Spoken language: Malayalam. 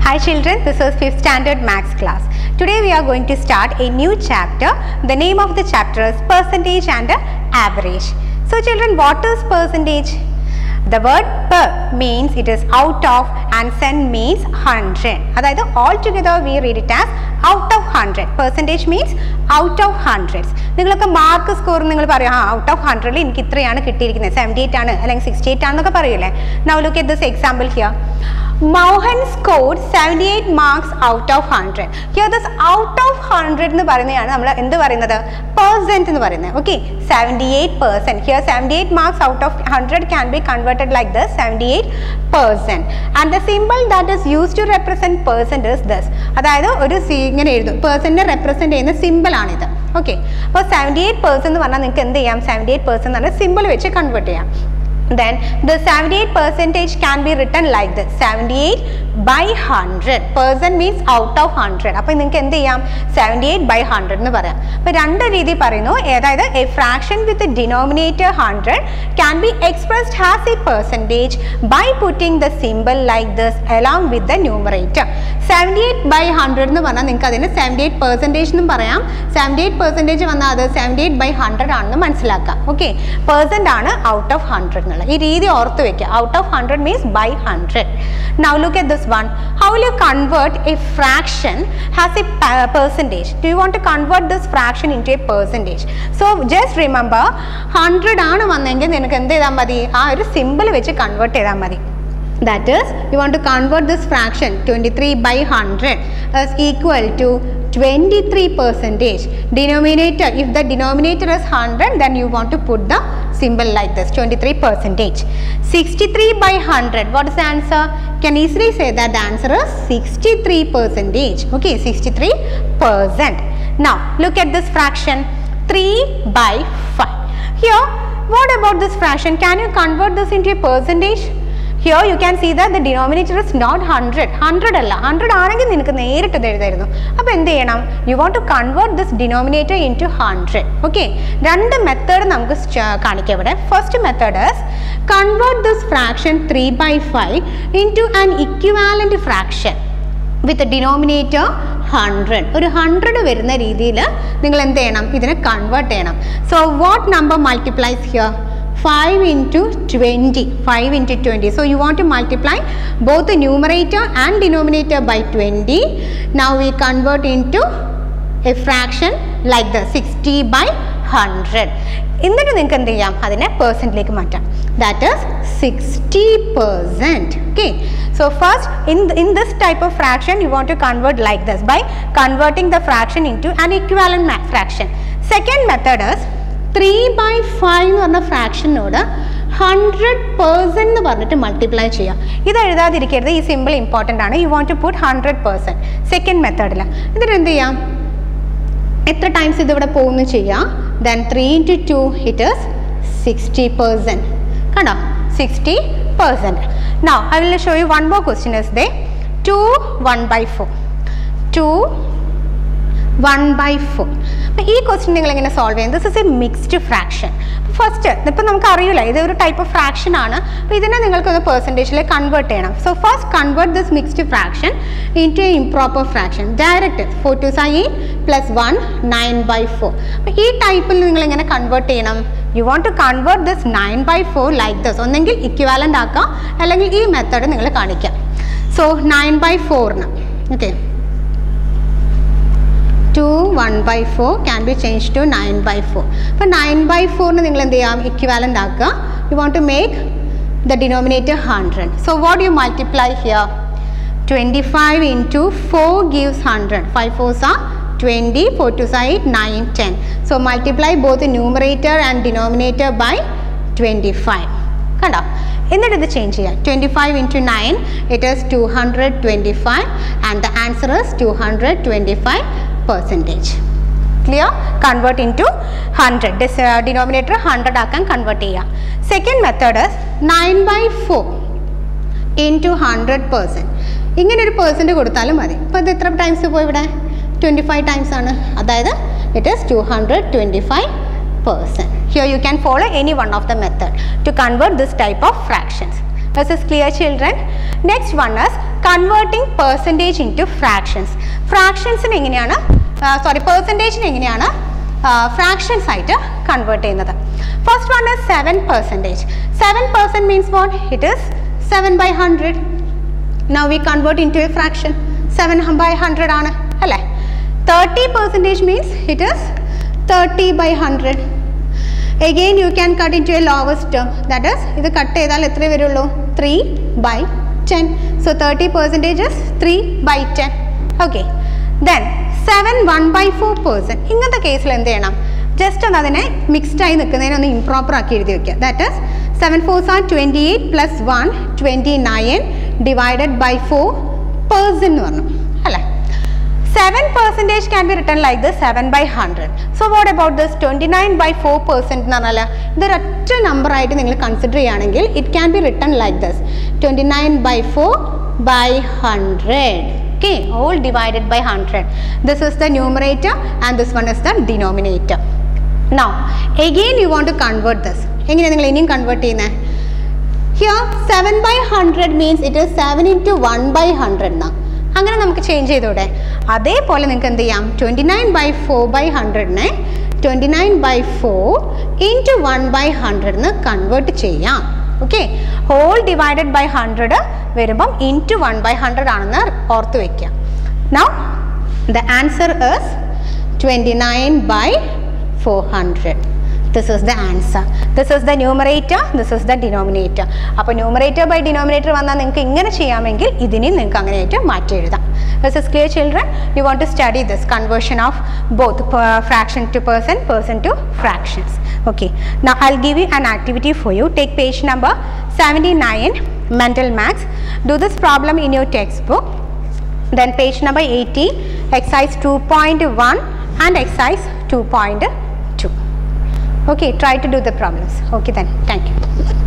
Hi children, this is 5th standard maths class. Today we are going to start a new chapter. The name of the chapter is percentage and average. So children, what is percentage? The word per means it is out of and cent means 100. അതായത് all together we read it as out of 100. Percentage means out of hundreds. നിങ്ങളൊക്കെ മാർക്ക് സ്കോർ നിങ്ങൾ പറയും ആ ഔട്ട് ഓഫ് ഹൺഡ്രഡിൽ എനിക്ക് ഇത്രയാണ് കിട്ടിയിരിക്കുന്നത് സെവൻറ്റി എയ്റ്റ് ആണ് അല്ലെങ്കിൽ സിക്സ്റ്റി എയ്റ്റ് ആണെന്നൊക്കെ പറയൂലേ now look at this example here Mohan scored seventy eight marks out of hundred here this out of hundred എന്ന് പറയുന്നതാണ് നമ്മൾ എന്ത് പറയുന്നത് പെർസെൻറ്റ് എന്ന് പറയുന്നത് okay seventy eight percent here seventy eight marks out of hundred can be converted like this seventy eight percent and the symbol that is use to represent percent is this അതായത് ഒരു സി ഇങ്ങനെ എഴുതും പെർസെൻറ്റിനെ റെപ്രസെൻറ്റ് ചെയ്യുന്ന സിമ്പിളാണിത് ഓക്കെ അപ്പോൾ സെവൻറ്റി എയ്റ്റ് പെർസെൻറ്റ് എന്ന് പറഞ്ഞാൽ നിങ്ങൾക്ക് എന്ത് ചെയ്യാം സെവൻറ്റി എയ്റ്റ് പെർസെൻറ്റ് എന്ന് പറഞ്ഞാൽ സിമ്പിൾ വെച്ച് കൺവേർട്ട് ചെയ്യാം then the 78 percentage can be written like this 78 by 100 percent means out of 100 അപ്പോൾ നിങ്ങൾക്ക് എന്ത് ചെയ്യാം 78 by 100 എന്ന് പറയാം അപ്പോൾ രണ്ട് രീതി പറയുന്നു അതായത് a fraction with denominator 100 can be expressed as a percentage by putting the symbol like this along with the numerator 78 by 100 എന്ന് പറഞ്ഞാൽ നിങ്ങൾക്ക് അതിന് 78 പെർസെൻറ്റേജ് എന്നും പറയാം 78 പെർസെൻറ്റേജ് വന്നാൽ അത് 78 by 100 ആണെന്ന് മനസ്സിലാക്കാം ഓക്കെ പെർസെൻ്റ് ആണ് ഔട്ട് ഓഫ് ഹൺഡ്രഡ് എന്നുള്ളത് ഈ രീതി ഓർത്ത് വെക്കുക out of hundred means by hundred now look at this one how will you convert a fraction as a percentage do you want to convert this fraction into a percentage so just remember hundred ആണ് വന്നെങ്കിൽ നിനക്ക് എന്ത് ചെയ്താൽ മതി ആ ഒരു സിമ്പിൾ വെച്ച് കൺവേർട്ട് ചെയ്താൽ മതി that is you want to convert this fraction 23 by 100 as equal to 23 percentage denominator if the denominator is 100 then you want to put the symbol like this 23 percentage 63 by 100 what is the answer can easily say that the answer is 63 percentage okay 63 percent now look at this fraction 3 by 5 here what about this fraction can you convert this into a percentage here you can see that the denominator is not hundred hundred അല്ല ഹൺഡ്രഡ് ആണെങ്കിൽ നിനക്ക് നേരിട്ട് ഇത് എഴുതായിരുന്നു അപ്പോൾ എന്ത് ചെയ്യണം you want to convert this denominator into hundred okay രണ്ട് മെത്തേഡ് നമുക്ക് കാണിക്കാം ഇവിടെ first method is convert this fraction three by five into an equivalent fraction with denominator hundred ഒരു ഹൺഡ്രഡ് വരുന്ന രീതിയിൽ നിങ്ങൾ എന്ത് ചെയ്യണം ഇതിനെ കൺവേർട്ട് ചെയ്യണം so what number multiplies here 5 into 20 5 into 20 so you want to multiply both the numerator and denominator by 20 now we convert into a fraction like the 60 by 100 എന്നിട്ട് നിങ്ങൾക്ക് എന്ത് ചെയ്യാം അതിനെ പേഴ്സൻറ്റിലേക്ക് മാറ്റാം that is sixty percent okay so first in in this type of fraction you want to convert like this by converting the fraction into an equivalent fraction second method is three by five എന്ന് പറഞ്ഞ ഫ്രാക്ഷനോട് ഹൺഡ്രഡ് പേഴ്സൻറ്റ് എന്ന് പറഞ്ഞിട്ട് മൾട്ടിപ്ലൈ ചെയ്യാം ഇത് എഴുതാതിരിക്കരുത് ഈ സിമ്പിൾ ഇമ്പോർട്ടൻ്റ് ആണ് you want to put hundred percent second മെത്തേഡിൽ എന്നിട്ട് എന്ത് ചെയ്യാം എത്ര ടൈംസ് ഇതിവിടെ പോകുന്നു ചെയ്യാം then three into two it is sixty percent കണ്ടോ sixty percent now I will show you one more question is they two one by four two one by four അപ്പം ഈ ക്വസ്റ്റ്യൻ നിങ്ങൾ എങ്ങനെ സോൾവ് ചെയ്യും this is a mixed fraction first ഇപ്പം നമുക്ക് അറിയില്ല ഇത് ഒരു ടൈപ്പ് ഓഫ് ഫ്രാക്ഷൻ ആണ് അപ്പോൾ ഇതിനെ നിങ്ങൾക്ക് ഒന്ന് പെർസെൻറ്റേജിലേക്ക് കൺവേർട്ട് ചെയ്യണം so first convert this mixed fraction into a improper fraction direct four two say eight plus one nine by four അപ്പോൾ ഈ ടൈപ്പിൽ നിങ്ങൾ എങ്ങനെ കൺവേർട്ട് ചെയ്യണം you want to convert this nine by four like this ഒന്നെങ്കിൽ ഇക്വാലൻ്റ് ആക്കാം അല്ലെങ്കിൽ ഈ മെത്തേഡ് നിങ്ങൾ കാണിക്കാം സോ നയൻ ബൈ ഫോറിന് okay 2 1 by 4 can be changed to 9 by 4 അപ്പോൾ 9 by 4 നിങ്ങൾ എന്ത് ചെയ്യാം ഇക്വാലൻ്റ് ആക്കുക you want to make the denominator hundred so what you multiply here twenty five into four gives hundred five fours ah twenty four two side nine ten so multiply both numerator and denominator by twenty five കണ്ടോ എന്നിട്ട് ഇത് ചേഞ്ച് ചെയ്യാം twenty five into nine it is two hundred twenty five and the answer is two hundred twenty five percentage clear convert into hundred dis denominator hundred ആക്കാൻ കൺവേർട്ട് ചെയ്യാം second method nine by four into hundred percent ഇങ്ങനെ ഒരു പേഴ്സൻറ്റ് കൊടുത്താലും മതി അപ്പോൾ ഇത് എത്ര ടൈംസ് പോയി ഇവിടെ ട്വൻറ്റി ഫൈവ് ടൈംസ് ആണ് അതായത് it is two hundred twenty five percent. Here you can follow any one of the method to convert this type of fractions. This is clear children. Next one is converting percentage into fractions ഫ്രാക്ഷൻസിന് എങ്ങനെയാണ് സോറി പെർസെൻറ്റേജിന് എങ്ങനെയാണ് ഫ്രാക്ഷൻസ് ആയിട്ട് കൺവേർട്ട് ചെയ്യുന്നത് first one is seven percentage seven percent means what it is seven by hundred now we convert into a fraction seven by hundred ആണ് അല്ലേ thirty percentage means it is thirty by hundred again you can cut into a lowest term that is ഇത് കട്ട് ചെയ്താൽ എത്ര വരുള്ളൂ three by ten so thirty percentages three by ten okay then seven one by four percent ഇങ്ങനത്തെ കേസിൽ എന്ത് ചെയ്യണം ജസ്റ്റ് ഒന്ന് അതിനെ മിക്സ്ഡ് ആയി നിൽക്കുന്നതിനെ ഒന്ന് ഇംപ്രോപ്പർ ആക്കി എഴുതി വെക്കുക that is seven fours are twenty eight plus one twenty nine divided by four percent എന്ന് പറഞ്ഞു അല്ലേ seven percentage can be written like this seven by hundred so what about this twenty nine by four percent എന്ന് പറഞ്ഞാൽ ഇതൊരൊറ്റ നമ്പർ ആയിട്ട് നിങ്ങൾ കൺസിഡർ ചെയ്യുകയാണെങ്കിൽ it can be written like this twenty nine by four by hundred okay all divided by 100 this is the numerator and this one is the denominator now again you want to convert this എങ്ങനെ നിങ്ങൾ ഇനിയും കൺവേർട്ട് ചെയ്യുന്നത് here seven by hundred means it is seven into one by hundred എന്നാ അങ്ങനെ നമുക്ക് ചേഞ്ച് ചെയ്തൂടെ അതേപോലെ നിങ്ങൾക്ക് എന്ത് ചെയ്യാം twenty nine by four by ഹൺഡ്രഡിനെ twenty nine by four into one by ഹൺഡ്രഡിന് കൺവേർട്ട് ചെയ്യാം okay whole divided by hundred വരുമ്പം ഇൻറ്റു വൺ ബൈ ഹൺഡ്രഡ് ആണെന്ന് ഓർത്ത് വയ്ക്കുക now the answer is twenty nine by four hundred this is the answer this is the numerator this is the denominator അപ്പോൾ ന്യൂമറേറ്റർ ബൈ ഡിനോമിനേറ്റർ വന്നാൽ നിങ്ങൾക്ക് ഇങ്ങനെ ചെയ്യാമെങ്കിൽ ഇതിനെയും നിങ്ങൾക്ക് അങ്ങനെയായിട്ട് മാറ്റി എഴുതാം this is clear children you want to study this conversion of both fraction to percent percent to fractions okay now i'll give you an activity for you take page number 79 mental maths do this problem in your textbook then page number 80 exercise 2.1 and exercise 2.2 okay try to do the problems okay then thank you